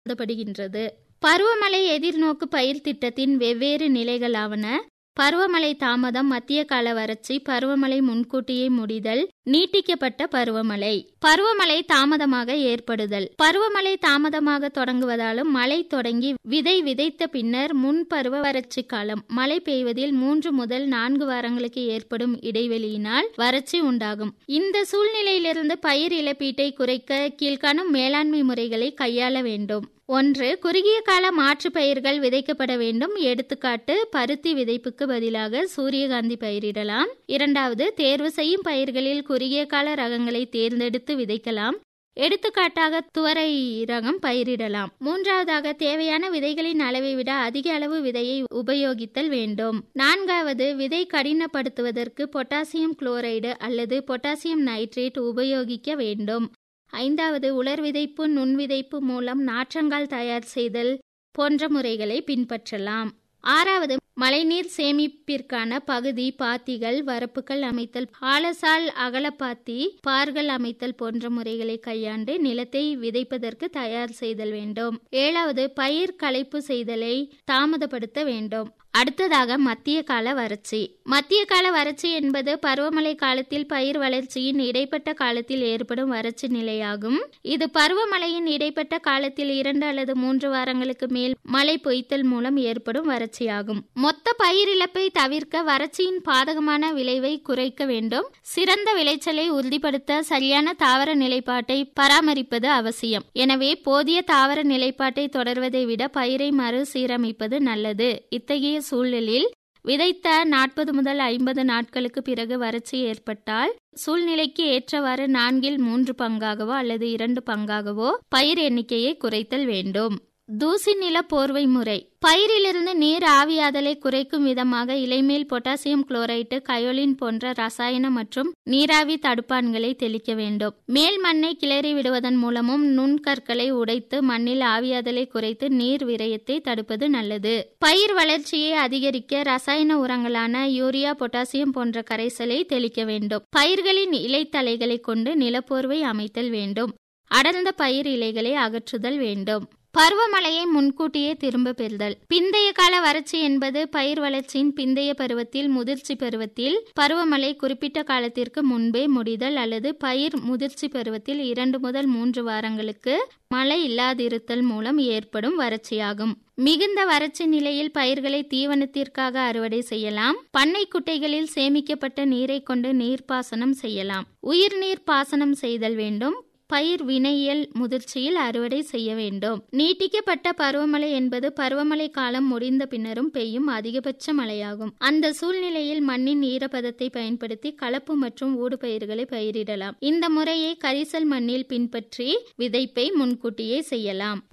கருதப்படுகின்றது பருவமழை எதிர்நோக்கு பயிர் திட்டத்தின் வெவ்வேறு நிலைகளாவன பருவமழை தாமதம் மத்திய கால வறட்சி பருவமழை முன்கூட்டியே முடிதல் நீட்டிக்கப்பட்ட பருவமழை பருவமழை தாமதமாக ஏற்படுதல் பருவமழை தாமதமாக தொடங்குவதாலும் மழை தொடங்கி விதை விதைத்த பின்னர் முன் பருவ வறட்சி காலம் மழை பெய்வதில் மூன்று முதல் நான்கு வாரங்களுக்கு ஏற்படும் இடைவெளியினால் வறட்சி உண்டாகும் இந்த சூழ்நிலையிலிருந்து பயிர் இழப்பீட்டை குறைக்க கீழ்காணும் மேலாண்மை முறைகளை கையாள வேண்டும் ஒன்று குறுகிய கால மாற்று பயிர்கள் விதைக்கப்பட வேண்டும் எடுத்துக்காட்டு பருத்தி விதைப்புக்கு பதிலாக சூரியகாந்தி பயிரிடலாம் இரண்டாவது தேர்வு செய்யும் பயிர்களில் குறுகிய கால ரகங்களை தேர்ந்தெடுத்து விதைக்கலாம் எடுத்துக்காட்டாக துவரை ரகம் பயிரிடலாம் மூன்றாவதாக தேவையான விதைகளின் அளவை விட அதிக அளவு விதையை உபயோகித்தல் வேண்டும் நான்காவது விதை கடினப்படுத்துவதற்கு பொட்டாசியம் குளோரைடு அல்லது பொட்டாசியம் நைட்ரேட் உபயோகிக்க வேண்டும் ஐந்தாவது உலர் விதைப்பு நுண் விதைப்பு மூலம் நாற்றங்கால் தயார் செய்தல் போன்ற முறைகளை பின்பற்றலாம் ஆறாவது மழைநீர் சேமிப்பிற்கான பகுதி பாத்திகள் வரப்புகள் அமைத்தல் ஆலசால் அகலப்பாத்தி பார்கள் அமைத்தல் போன்ற முறைகளை கையாண்டு நிலத்தை விதைப்பதற்கு தயார் செய்தல் வேண்டும் ஏழாவது பயிர் களைப்பு செய்தலை தாமதப்படுத்த வேண்டும் அடுத்ததாக மத்திய கால வறட்சி மத்திய கால வறட்சி என்பது பருவமழை காலத்தில் பயிர் வளர்ச்சியின் இடைப்பட்ட காலத்தில் ஏற்படும் வறட்சி நிலையாகும் இது பருவமழையின் இடைப்பட்ட காலத்தில் இரண்டு அல்லது மூன்று வாரங்களுக்கு மேல் மழை பொய்த்தல் மூலம் ஏற்படும் வறட்சியாகும் மொத்த பயிர் இழப்பை தவிர்க்க வறட்சியின் பாதகமான விளைவை குறைக்க வேண்டும் சிறந்த விளைச்சலை உறுதிப்படுத்த சரியான தாவர நிலைப்பாட்டை பராமரிப்பது அவசியம் எனவே போதிய தாவர நிலைப்பாட்டை தொடர்வதை விட பயிரை மறுசீரமைப்பது நல்லது இத்தகைய சூழலில் விதைத்த நாற்பது முதல் ஐம்பது நாட்களுக்கு பிறகு வறட்சி ஏற்பட்டால் சூழ்நிலைக்கு ஏற்றவாறு நான்கில் மூன்று பங்காகவோ அல்லது இரண்டு பங்காகவோ பயிர் எண்ணிக்கையை குறைத்தல் வேண்டும் தூசி நில போர்வை முறை பயிரிலிருந்து நீர் ஆவியாதலை குறைக்கும் விதமாக இலைமேல் பொட்டாசியம் குளோரைட்டு கயோலின் போன்ற ரசாயன மற்றும் நீராவி தடுப்பான்களை தெளிக்க வேண்டும் மேல் மண்ணை கிளறி விடுவதன் மூலமும் நுண்கற்களை உடைத்து மண்ணில் ஆவியாதலை குறைத்து நீர் விரயத்தை தடுப்பது நல்லது பயிர் வளர்ச்சியை அதிகரிக்க ரசாயன உரங்களான யூரியா பொட்டாசியம் போன்ற கரைசலை தெளிக்க வேண்டும் பயிர்களின் இலைத்தலைகளை கொண்டு நிலப்போர்வை அமைத்தல் வேண்டும் அடர்ந்த பயிர் இலைகளை அகற்றுதல் வேண்டும் பருவமழையை முன்கூட்டியே திரும்ப பெறுதல் பிந்தைய கால வறட்சி என்பது பயிர் வளர்ச்சியின் பிந்தைய பருவத்தில் முதிர்ச்சி பருவத்தில் பருவமழை குறிப்பிட்ட காலத்திற்கு முன்பே முடிதல் அல்லது பயிர் முதிர்ச்சி பருவத்தில் இரண்டு முதல் மூன்று வாரங்களுக்கு மழை இல்லாதிருத்தல் மூலம் ஏற்படும் வறட்சியாகும் மிகுந்த வறட்சி நிலையில் பயிர்களை தீவனத்திற்காக அறுவடை செய்யலாம் பண்ணை குட்டைகளில் சேமிக்கப்பட்ட நீரை கொண்டு நீர்ப்பாசனம் செய்யலாம் உயிர்நீர் பாசனம் செய்தல் வேண்டும் பயிர் வினையியல் முதிர்ச்சியில் அறுவடை செய்ய வேண்டும் நீட்டிக்கப்பட்ட பருவமழை என்பது பருவமழை காலம் முடிந்த பின்னரும் பெய்யும் அதிகபட்ச மழையாகும் அந்த சூழ்நிலையில் மண்ணின் ஈரப்பதத்தை பயன்படுத்தி கலப்பு மற்றும் ஊடுபயிர்களை பயிரிடலாம் இந்த முறையை கரிசல் மண்ணில் பின்பற்றி விதைப்பை முன்கூட்டியே செய்யலாம்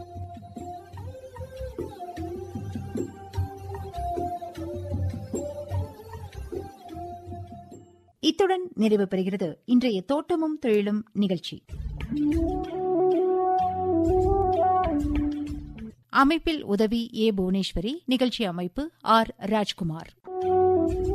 இத்துடன் நிறைவு பெறுகிறது இன்றைய தோட்டமும் தொழிலும் நிகழ்ச்சி அமைப்பில் உதவி ஏ புவனேஸ்வரி நிகழ்ச்சி அமைப்பு ஆர் ராஜ்குமார்